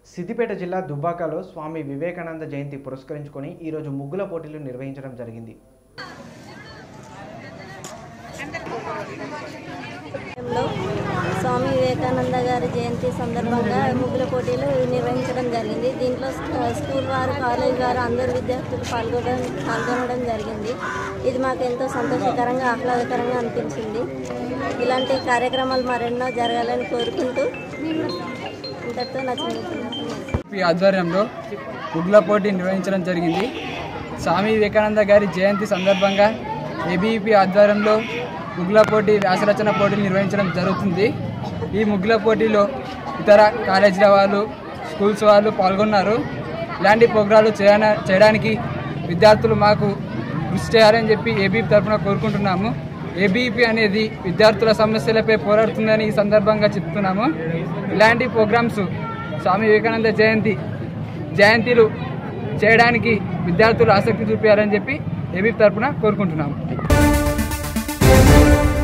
సిద్దిపేట జిల్లా దుబ్బాకలో స్వామి వివేకానంద జయంతి పురస్కరించుకొని ఈరోజు ముగ్గుల పోటీలు నిర్వహించడం జరిగింది లో స్వామి వివేకానంద గారి జయంతి సందర్భంగా ముగ్గుల పోటీలు నిర్వహించడం జరిగింది దీంట్లో స్కూ- స్కూల్ వారు కాలేజ్ వారు అందరు విద్యార్థులు పాల్గొనడం పాల్గొనడం జరిగింది ఇది మాకు ఎంతో సంతోషకరంగా ఆహ్లాదకరంగా అనిపించింది ఇలాంటి కార్యక్రమాలు మరెన్నో జరగాలని కోరుకుంటూ ఇంతటితో నా చిన్న ఈ ఆధ్వర్యంలో ముగ్గుల పోటీ నిర్వహించడం జరిగింది స్వామి వివేకానంద గారి జయంతి సందర్భంగా ఏబీపీ ఆధ్వర్యంలో ముగ్గుల పోటీ వ్యాసరచన పోటీలు నిర్వహించడం జరుగుతుంది ఈ ముగ్గుల పోటీలో ఇతర కాలేజీల వాళ్ళు స్కూల్స్ వాళ్ళు పాల్గొన్నారు ఇలాంటి ప్రోగ్రాలు చేయన చేయడానికి విద్యార్థులు మాకు కృషి చేయాలని చెప్పి ఏబీపీ తరఫున కోరుకుంటున్నాము ఏబీపీ అనేది విద్యార్థుల సమస్యలపై పోరాడుతుందని ఈ సందర్భంగా చెప్తున్నాము ఇలాంటి ప్రోగ్రామ్స్ స్వామి వివేకానంద జయంతి జయంతిలు చేయడానికి విద్యార్థులు ఆసక్తి చూపించాలని చెప్పి ఏబీ తరఫున కోరుకుంటున్నాము